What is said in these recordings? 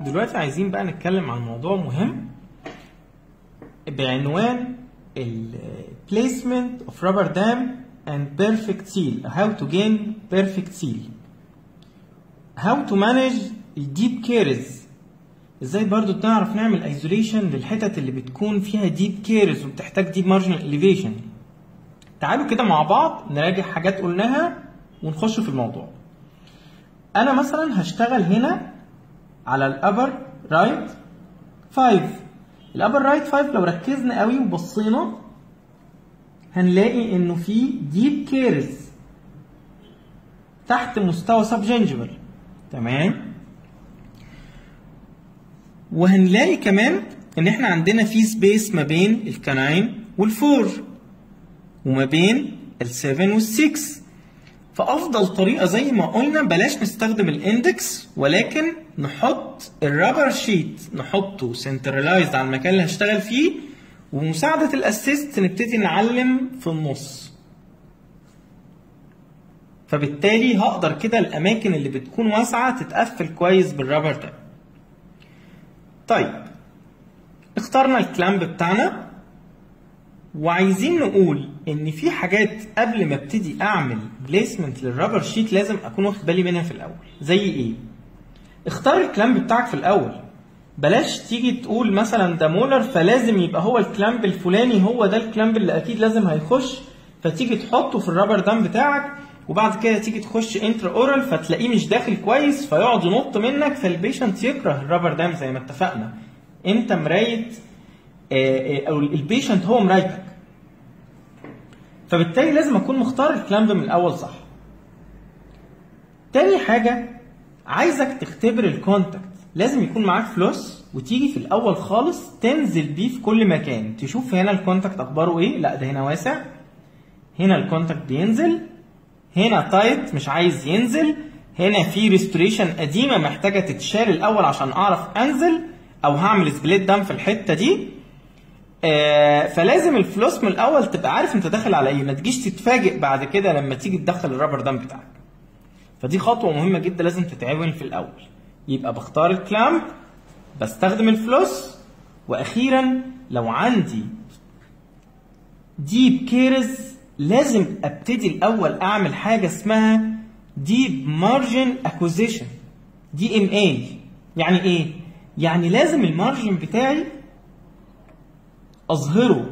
دلوقتي عايزين بقى نتكلم عن موضوع مهم بعنوان ال placement of rubber dam and perfect seal how to gain perfect seal how to manage deep cares ازاي برضو تعرف نعمل ايزوليشن للحتت اللي بتكون فيها ديب كيرز وبتحتاج ديب مارجنال اليفيشن تعالوا كده مع بعض نراجع حاجات قلناها ونخش في الموضوع انا مثلا هشتغل هنا على الابر رايت 5 الابر رايت 5 لو ركزنا قوي وبصينا هنلاقي انه في ديب كيرز تحت مستوى سب جنجبل تمام وهنلاقي كمان ان احنا عندنا في سبيس ما بين الكناين والفور وما بين السفن والسكس فافضل طريقه زي ما قلنا بلاش نستخدم الاندكس ولكن نحط الرابر شيت نحطه سنترلايزد على المكان اللي هشتغل فيه ومساعده الاسيست نبتدي نعلم في النص فبالتالي هقدر كده الاماكن اللي بتكون واسعه تتقفل كويس بالرابر ده طيب اخترنا الكلامب بتاعنا وعايزين نقول ان في حاجات قبل ما ابتدي اعمل بليسمنت للرابر شيت لازم اكون واخد بالي منها في الاول زي ايه اختار الكلامب بتاعك في الاول بلاش تيجي تقول مثلا ده مولر فلازم يبقى هو الكلامب الفلاني هو ده الكلامب اللي اكيد لازم هيخش فتيجي تحطه في الرابر دام بتاعك وبعد كده تيجي تخش انتر اورال فتلاقيه مش داخل كويس فيقعد ينط منك فالبيشنت يكره الرابر دام زي ما اتفقنا انت مرايه او البيشنت هو مرايتك فبالتالي لازم اكون مختار الكلامب من الاول صح تاني حاجة عايزك تختبر الكونتاكت لازم يكون معاك فلوس وتيجي في الاول خالص تنزل بيه في كل مكان تشوف هنا الكونتاكت اخباره ايه لا ده هنا واسع هنا الكونتاكت بينزل هنا تايت مش عايز ينزل هنا في ريستوريشن قديمه محتاجه تتشال الاول عشان اعرف انزل او هعمل سبليت دم في الحته دي آه فلازم الفلوس من الاول تبقى عارف انت داخل على ايه ما تجيش تتفاجئ بعد كده لما تيجي تدخل الرابر دم بتاعك فدي خطوه مهمه جدا لازم تتعمل في الاول يبقى بختار الكلامب بستخدم الفلوس واخيرا لو عندي ديب كيرز لازم ابتدي الاول اعمل حاجه اسمها ديب مارجن اكوزيشن دي ام اي يعني ايه يعني لازم المارجن بتاعي اظهره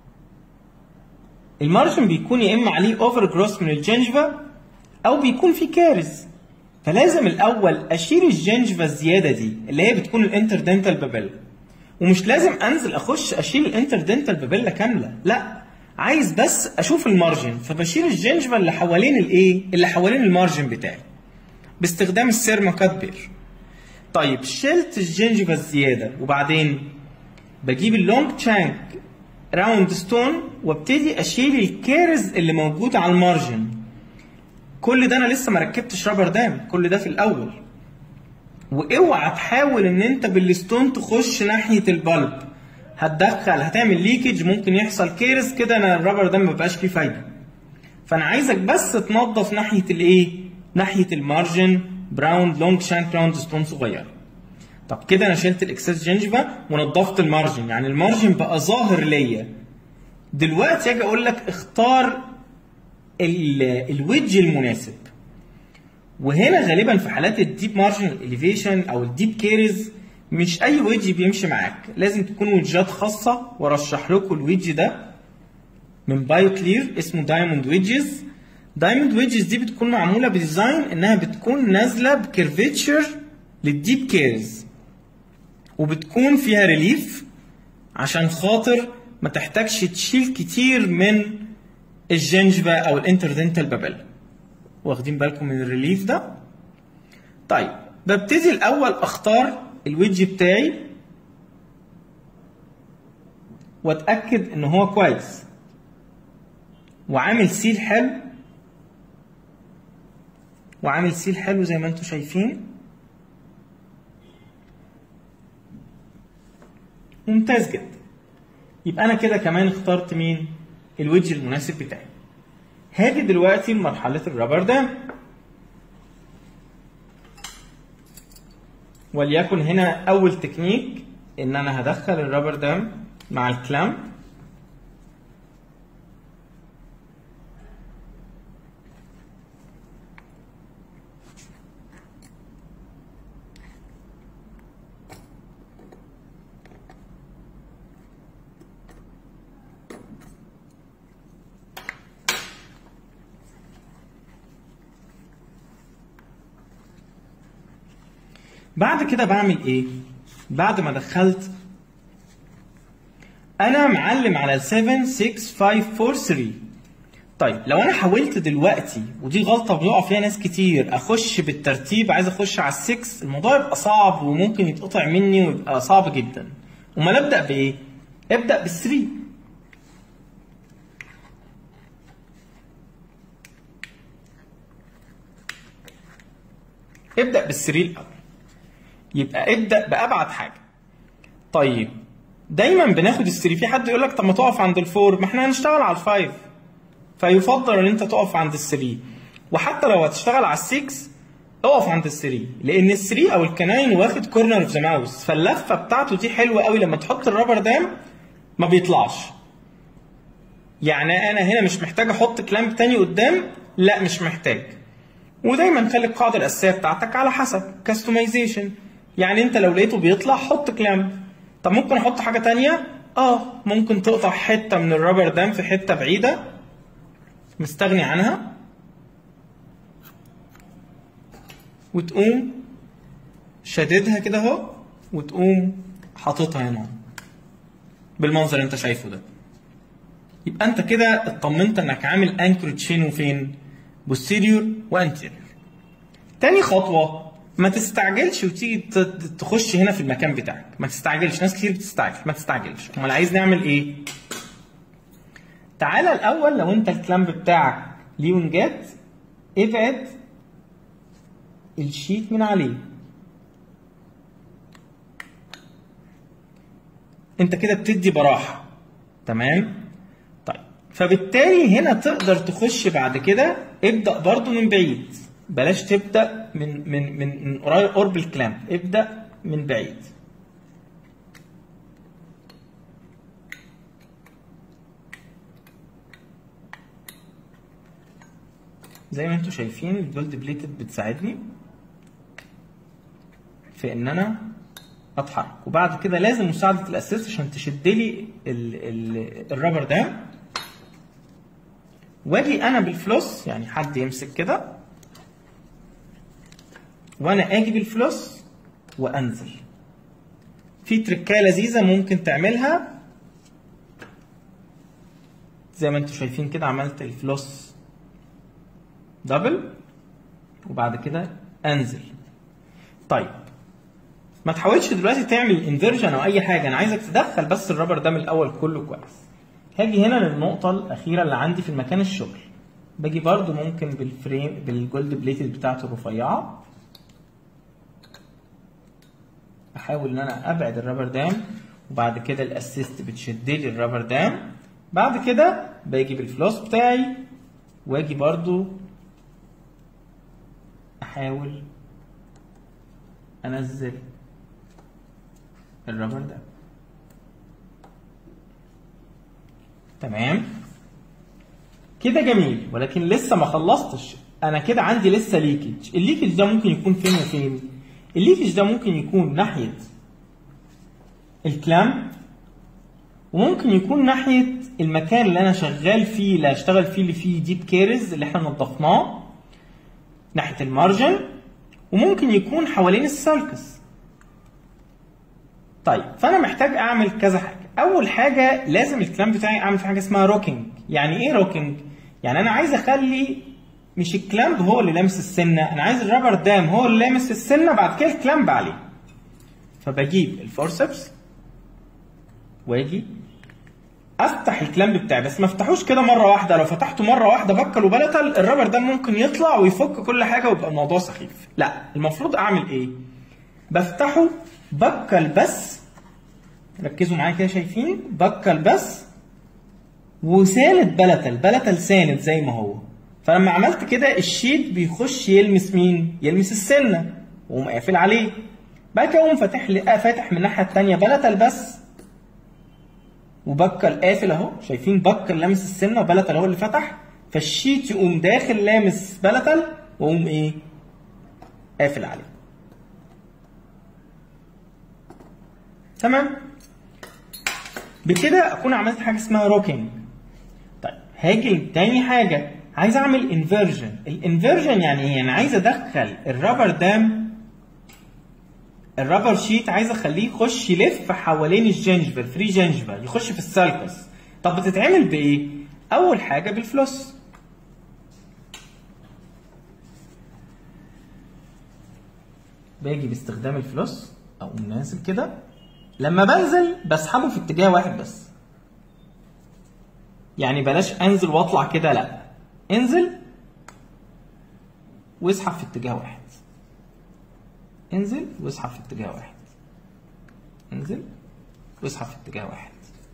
المارجن بيكون يا اما عليه اوفر جروس من الجنجفا او بيكون فيه كارز فلازم الاول اشيل الجنجفا الزياده دي اللي هي بتكون الانتردنتال بابيلا ومش لازم انزل اخش اشيل الانتردنتال بابيلا كامله لا عايز بس اشوف المارجن فبشيل الجنجفا اللي حوالين الايه اللي حوالين المارجن بتاعي باستخدام السيرما كاتبير طيب شلت الجنجفا الزياده وبعدين بجيب اللونج تشانك راوند ستون وابتدي اشيل الكيرز اللي موجوده على المارجن كل ده انا لسه ما ركبتش رابر دام كل ده في الاول واوعى تحاول ان انت بالستون تخش ناحيه البلب هتدخل هتعمل ليكج ممكن يحصل كيرز كده انا الرابر ده ما بقاش ليه فايده فانا عايزك بس تنظف ناحيه الايه ناحيه المارجن براون لونج شانك راوند ستون صغيره طب كده انا شلت الاكسس جنجفا ونضفت المارجن يعني المارجن بقى ظاهر ليا دلوقتي اجي اقول لك اختار الويدج المناسب وهنا غالبا في حالات الديب مارجن اليفيشن او الديب كيرز مش اي ويدج بيمشي معاك لازم تكون ويدجات خاصه وارشح لكم الويدج ده من بايو كلير اسمه دايموند ويدجز دايموند ويدجز دي بتكون معموله بديزاين انها بتكون نازله بكيرفيتشر للديب كيرز وبتكون فيها ريليف عشان خاطر ما تحتاجش تشيل كتير من الجنجفا او الانتردنتال بابيلا واخدين بالكم من الريليف ده طيب ببتدي الاول اختار الويدج بتاعي واتاكد ان هو كويس وعامل سيل حلو وعامل سيل حلو زي ما انتم شايفين ممتاز جدا يبقى انا كده كمان اخترت مين الويدج المناسب بتاعي هاجي دلوقتي لمرحله الرابر ده وليكن هنا اول تكنيك ان انا هدخل الرابر دام مع الكلام بعد كده بعمل ايه؟ بعد ما دخلت انا معلم على 7 6 5 4 3 طيب لو انا حاولت دلوقتي ودي غلطه بيقع فيها ناس كتير اخش بالترتيب عايز اخش على ال6 الموضوع يبقى صعب وممكن يتقطع مني ويبقى صعب جدا امال ابدا بايه؟ ابدا بال3 ابدا بال3 الاول يبقى ابدا بابعد حاجه طيب دايما بناخد السري في حد يقول لك طب ما تقف عند الفور ما احنا هنشتغل على الفايف فيفضل ان انت تقف عند السري وحتى لو هتشتغل على السكس اقف عند السري لان السري او الكناين واخد كورنر اوف ذا ماوس فاللفه بتاعته دي حلوه قوي لما تحط الرابر دام ما بيطلعش يعني انا هنا مش محتاج احط كلامب تاني قدام لا مش محتاج ودايما خلي القاعده الاساسيه بتاعتك على حسب كاستمايزيشن يعني انت لو لقيته بيطلع حط كلامب طب ممكن احط حاجه تانية اه ممكن تقطع حته من الرابر دام في حته بعيده مستغني عنها وتقوم شددها كده اهو وتقوم حاططها هنا بالمنظر اللي انت شايفه ده يبقى انت كده اطمنت انك عامل انكرج فين وفين بوستيريور وانتيريور تاني خطوه ما تستعجلش وتيجي ت- تخش هنا في المكان بتاعك ما تستعجلش ناس كتير بتستعجل ما تستعجلش امال عايز نعمل ايه تعالى الاول لو انت الكلامب بتاعك ليه ونجات ابعد الشيت من عليه انت كده بتدي براحه تمام طيب فبالتالي هنا تقدر تخش بعد كده ابدا برضو من بعيد بلاش تبدا من من من من قريب قرب الكلامب ابدا من بعيد زي ما انتم شايفين الجولد بليتد بتساعدني في ان انا اتحرك وبعد كده لازم مساعده الاسيست عشان تشد لي ال ال الرابر ده واجي انا بالفلوس يعني حد يمسك كده وانا اجي بالفلوس وانزل في تركايه لذيذه ممكن تعملها زي ما انتم شايفين كده عملت الفلوس دبل وبعد كده انزل طيب ما تحاولش دلوقتي تعمل انفيرجن او اي حاجه انا عايزك تدخل بس الرابر ده من الاول كله كويس هاجي هنا للنقطه الاخيره اللي عندي في المكان الشغل باجي برضو ممكن بالفريم بالجولد بليتد بتاعته الرفيعه احاول ان انا ابعد الرابر دام وبعد كده الاسيست بتشد لي الرابر دام بعد كده باجي بالفلوس بتاعي واجي برضو احاول انزل الرابر ده تمام كده جميل ولكن لسه ما خلصتش انا كده عندي لسه ليكج الليكج ده ممكن يكون فين وفين الليكج ده ممكن يكون ناحيه الكلام وممكن يكون ناحيه المكان اللي انا شغال فيه اللي هشتغل فيه اللي فيه ديب كيرز اللي احنا نظفناه ناحيه المارجن وممكن يكون حوالين السالكس طيب فانا محتاج اعمل كذا حاجه اول حاجه لازم الكلام بتاعي اعمل في حاجه اسمها روكينج يعني ايه روكينج يعني انا عايز اخلي مش الكلامب هو اللي لامس السنه انا عايز الرابر دام هو اللي لامس السنه بعد كده الكلامب عليه فبجيب الفورسبس واجي افتح الكلامب بتاعي بس ما افتحوش كده مره واحده لو فتحته مره واحده بكل وبلتل الرابر ده ممكن يطلع ويفك كل حاجه ويبقى الموضوع سخيف لا المفروض اعمل ايه بفتحه بكل بس ركزوا معايا كده شايفين بكل بس وساند بلتل بلتل ساند زي ما هو فلما عملت كده الشيت بيخش يلمس مين يلمس السنه وقوم قافل عليه بعد كده اقوم فاتح لي آه فاتح من الناحيه الثانيه بلتل بس وبكر قافل اهو شايفين بكر لامس السنه وبلتل اهو اللي فتح فالشيت يقوم داخل لامس بلتل واقوم ايه قافل عليه تمام بكده اكون عملت حاجه اسمها روكينج طيب هاجي تاني حاجه عايز اعمل انفرجن الانفرجن يعني ايه يعني عايز ادخل الرابر دام الرابر شيت عايز اخليه يخش يلف حوالين الجنجفل فري جنجفل يخش في السالكس طب بتتعمل بايه اول حاجه بالفلوس باجي باستخدام الفلوس او نازل كده لما بنزل بسحبه في اتجاه واحد بس يعني بلاش انزل واطلع كده لا انزل واسحب في اتجاه واحد انزل واسحب في اتجاه واحد انزل واسحب في اتجاه واحد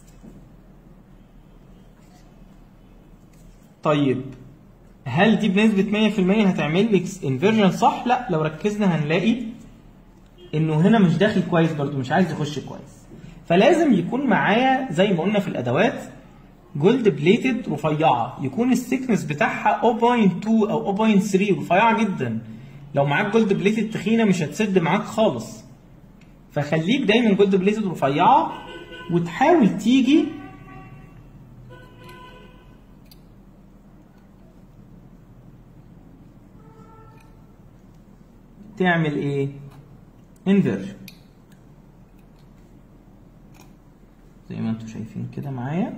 طيب هل دي بنسبة 100% هتعمل لك انفيرجن صح؟ لا لو ركزنا هنلاقي انه هنا مش داخل كويس برضو مش عايز يخش كويس فلازم يكون معايا زي ما قلنا في الادوات جولد بليتد رفيعه يكون السكنس بتاعها 0.2 او 0.3 رفيعه جدا لو معاك جولد بليتد تخينه مش هتسد معاك خالص فخليك دايما جولد بليتد رفيعه وتحاول تيجي تعمل ايه انفيرجن زي ما انتم شايفين كده معايا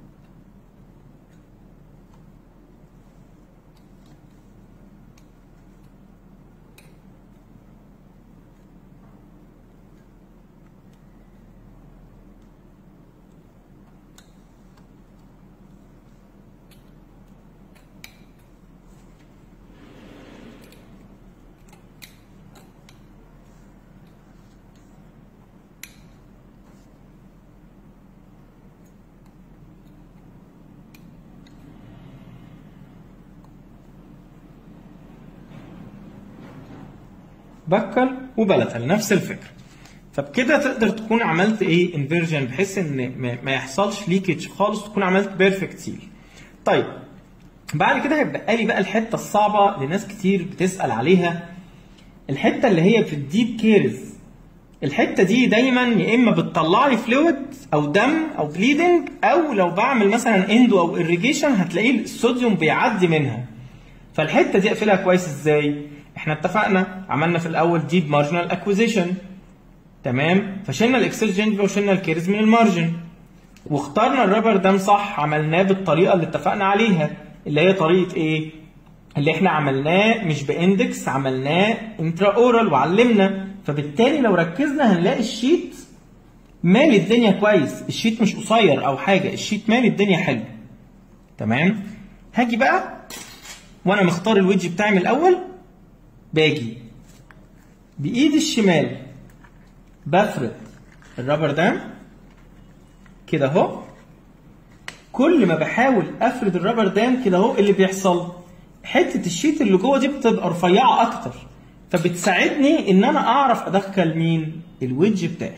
بكل وبلتل نفس الفكره فبكده تقدر تكون عملت ايه انفيرجن بحيث ان ما- ما يحصلش ليكج خالص تكون عملت بيرفكت سيل طيب بعد كده هيبقى لي بقى الحته الصعبه لناس كتير بتسال عليها الحته اللي هي في الديب كيرز الحته دي دايما يا اما بتطلع لي فلويد او دم او بليدنج او لو بعمل مثلا اندو او irrigation هتلاقيه الصوديوم بيعدي منها فالحته دي اقفلها كويس ازاي احنا اتفقنا عملنا في الاول ديب مارجنال اكوزيشن تمام فشلنا الاكسل جنجفا وشلنا الكيرز من المارجن واخترنا الرابر دام صح عملناه بالطريقه اللي اتفقنا عليها اللي هي طريقه ايه اللي احنا عملناه مش باندكس عملناه انترا اورال وعلمنا فبالتالي لو ركزنا هنلاقي الشيت مالي الدنيا كويس الشيت مش قصير او حاجه الشيت مالي الدنيا حلو تمام هاجي بقى وانا مختار الويدج بتاعي من الاول باجي بايدي الشمال بفرد الرابر دام كده اهو كل ما بحاول افرد الرابر دام كده اهو اللي بيحصل حته الشيت اللي جوه دي بتبقى رفيعه اكتر فبتساعدني ان انا اعرف ادخل مين الويدج بتاعي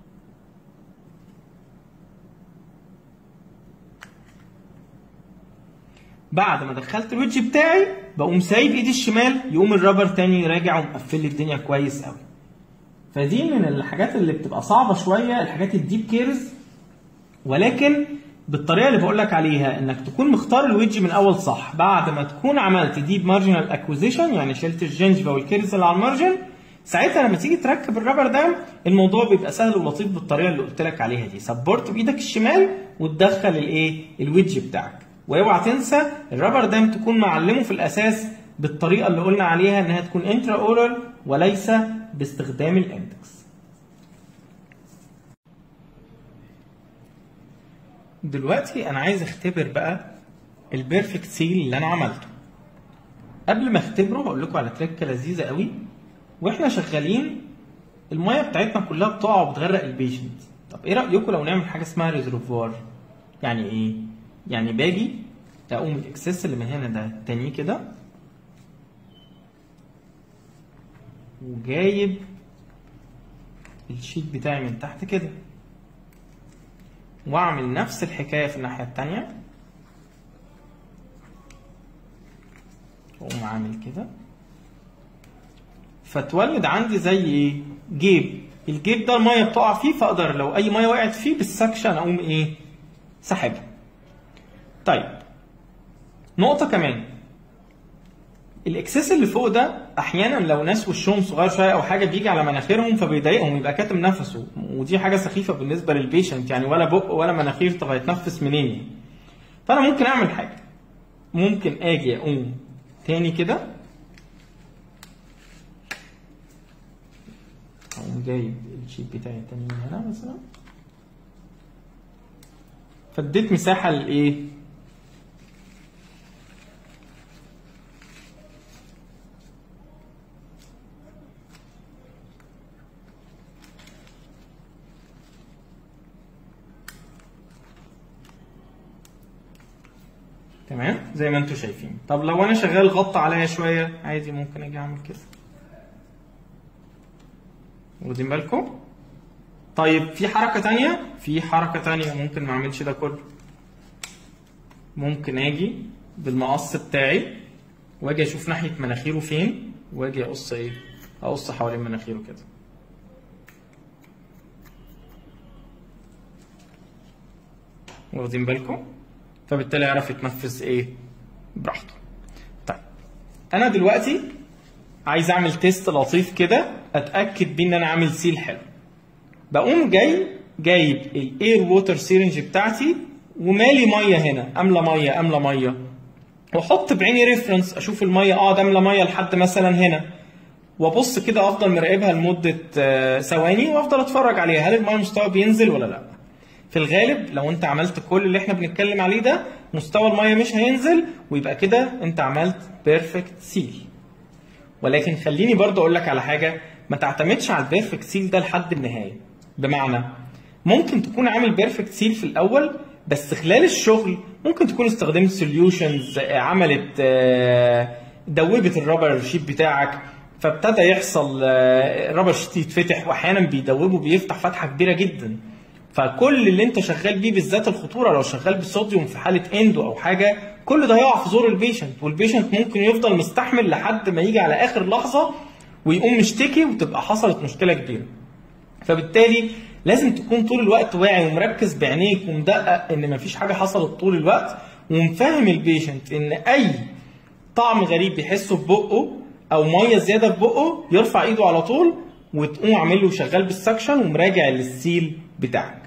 بعد ما دخلت الويدج بتاعي بقوم سايب ايدي الشمال يقوم الرابر تاني راجع ومقفل لي الدنيا كويس قوي فدي من الحاجات اللي بتبقى صعبه شويه الحاجات الديب كيرز ولكن بالطريقه اللي بقول لك عليها انك تكون مختار الويدج من الاول صح بعد ما تكون عملت ديب مارجنال اكوزيشن يعني شلت الجنجفا والكيرز اللي على المارجن ساعتها لما تيجي تركب الرابر دام الموضوع بيبقى سهل ولطيف بالطريقه اللي قلت لك عليها دي سبورت بايدك الشمال وتدخل الايه الويدج بتاعك واوعى تنسى الرابر دام تكون معلمه في الاساس بالطريقه اللي قلنا عليها انها تكون انترا اورال وليس باستخدام الاندكس دلوقتي انا عايز اختبر بقى البيرفكت سيل اللي انا عملته قبل ما اختبره هقول لكم على تركه لذيذه قوي واحنا شغالين الميه بتاعتنا كلها بتقع وبتغرق البيشنت طب ايه رايكم لو نعمل حاجه اسمها ريزرفوار يعني ايه يعني باجي اقوم الاكسس اللي من هنا ده تاني كده وجايب الشيت بتاعي من تحت كده واعمل نفس الحكايه في الناحيه التانيه واقوم عامل كده فتولد عندي زي ايه جيب الجيب ده الميه بتقع فيه فاقدر لو اي ميه وقعت فيه بالسكشن اقوم ايه سحبها طيب نقطه كمان الاكسس اللي فوق ده احيانا لو ناس وشهم صغير شويه او حاجه بيجي على مناخيرهم فبيضايقهم يبقى كاتم نفسه ودي حاجه سخيفه بالنسبه للبيشنت يعني ولا بق ولا مناخير طب هيتنفس منين يعني. فانا ممكن اعمل حاجه ممكن اجي اقوم تاني كده اقوم جايب الشيت بتاعي التاني من هنا مثلا فاديت مساحه لايه تمام زي ما انتم شايفين طب لو انا شغال غطى عليا شويه عادي ممكن اجي اعمل كده واخدين بالكم طيب في حركه تانية في حركه تانية ممكن ما اعملش ده كله ممكن اجي بالمقص بتاعي واجي اشوف ناحيه مناخيره فين واجي اقص ايه اقص حوالين مناخيره كده واخدين بالكم فبالتالي يعرف يتنفس ايه براحته طيب انا دلوقتي عايز اعمل تيست لطيف كده اتاكد بيه ان انا عامل سيل حلو بقوم جاي جايب الاير ووتر سيرنج بتاعتي ومالي ميه هنا املى ميه املى ميه واحط بعيني ريفرنس اشوف الميه اه املى ميه لحد مثلا هنا وابص كده افضل مراقبها لمده آه، ثواني وافضل اتفرج عليها هل الميه مستوى بينزل ولا لا في الغالب لو انت عملت كل اللي احنا بنتكلم عليه ده مستوى الميه مش هينزل ويبقى كده انت عملت بيرفكت سيل ولكن خليني برضه اقول لك على حاجه ما تعتمدش على البيرفكت سيل ده لحد النهايه بمعنى ممكن تكون عامل بيرفكت سيل في الاول بس خلال الشغل ممكن تكون استخدمت سوليوشنز عملت آه، دوبت الرابر شيت بتاعك فابتدى يحصل آه، الرابر شيت يتفتح واحيانا بيدوبه بيفتح فتحه كبيره جدا فكل اللي انت شغال بيه بالذات الخطوره لو شغال بالصوديوم في حاله اندو او حاجه كل ده هيقع في زور البيشنت والبيشنت ممكن يفضل مستحمل لحد ما يجي على اخر لحظه ويقوم مشتكي وتبقى حصلت مشكله كبيره فبالتالي لازم تكون طول الوقت واعي ومركز بعينيك ومدقق ان مفيش حاجه حصلت طول الوقت ومفهم البيشنت ان اي طعم غريب بيحسه في بقه او ميه زياده في بقه يرفع ايده على طول وتقوم عامل له شغال بالسكشن ومراجع للسيل بتاعك